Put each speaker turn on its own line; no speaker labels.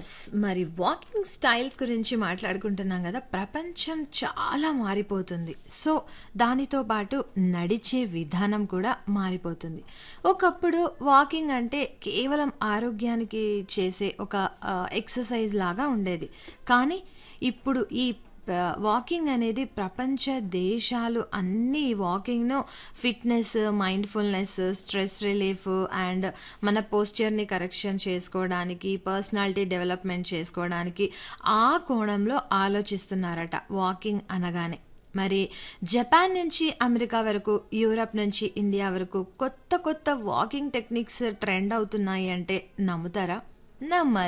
yes మరి walking styles గురించి మాట్లాడుకుంటున్నాం కదా ప్రపంచం చాలా మారిపోతుంది సో దానితో పాటు నడిచే విధానం కూడా మారిపోతుంది ఒకప్పుడు వాకింగ్ అంటే కేవలం ఆరోగ్యానికి చేసే ఒక ఎక్సర్సైజ్ లాగా ఉండేది కానీ ఇప్పుడు ఈ వాకింగ్ అనేది ప్రపంచ దేశాలు అన్ని వాకింగ్ను fitness mindfulness stress relief and మన పోస్చర్ని కరెక్షన్ చేసుకోవడానికి పర్సనాలిటీ డెవలప్మెంట్ చేసుకోవడానికి ఆ కోణంలో ఆలోచిస్తున్నారట వాకింగ్ అనగానే మరి జపాన్ నుంచి అమెరికా వరకు యూరప్ నుంచి ఇండియా వరకు కొత్త కొత్త వాకింగ్ టెక్నిక్స్ ట్రెండ్ అవుతున్నాయి అంటే నమ్ముతారా నమ్మాలి